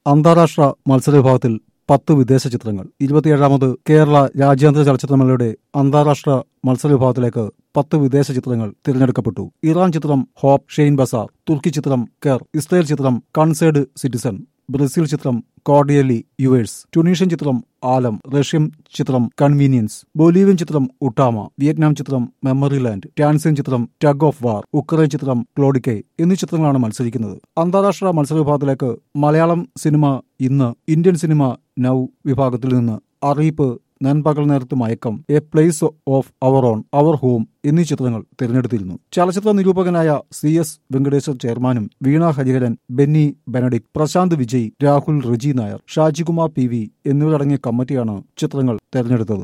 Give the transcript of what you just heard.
അന്താരാഷ്ട്ര മത്സര വിഭാഗത്തിൽ പത്ത് വിദേശ ചിത്രങ്ങൾ ഇരുപത്തിയേഴാമത് കേരള രാജ്യാന്തര ചലച്ചിത്രമേളയുടെ അന്താരാഷ്ട്ര മത്സര വിഭാഗത്തിലേക്ക് പത്ത് വിദേശ ചിത്രങ്ങൾ തിരഞ്ഞെടുക്കപ്പെട്ടു ഇറാൻ ചിത്രം ഹോപ്പ് ഷെയ്ൻ ബസാർ തുർക്കി ചിത്രം കെർ ഇസ്രയേൽ ചിത്രം കൺസേഡ് സിറ്റിസൺ ബ്രസീൽ ചിത്രം കോർഡിയലി യുവേഴ്സ് ട്യൂണീഷ്യൻ ചിത്രം ആലം റഷ്യൻ ചിത്രം കൺവീനിയൻസ് ബൊലീവിയൻ ചിത്രം ഉട്ടാമ വിയറ്റ്നാം ചിത്രം മെമ്മറി ലാൻഡ് ടാൻസിയൻ ചിത്രം ടഗ് ഓഫ് വാർ ഉക്രൈൻ ചിത്രം ക്ലോഡിക്കൈ എന്നീ ചിത്രങ്ങളാണ് മത്സരിക്കുന്നത് അന്താരാഷ്ട്ര മത്സര വിഭാഗത്തിലേക്ക് മലയാളം സിനിമ ഇന്ന് ഇന്ത്യൻ സിനിമ നൗ വിഭാഗത്തിൽ നിന്ന് Ariyippu Nanpakal Nerathu Mayakkam a place of our own our home എന്നീ ചിത്രങ്ങൾ തിരഞ്ഞെടുത്തിരുന്നു ചലച്ചിത്ര നിരൂപകനായ സി എസ് വെങ്കടേശ്വർ ചെയർമാനും വീണ ഹരിഹരൻ ബെന്നി ബെനഡിക് പ്രശാന്ത് വിജയ് രാഹുൽ റജി നായർ ഷാജികുമാർ പി വി എന്നിവരടങ്ങിയ കമ്മിറ്റിയാണ് ചിത്രങ്ങൾ തെരഞ്ഞെടുത്തത്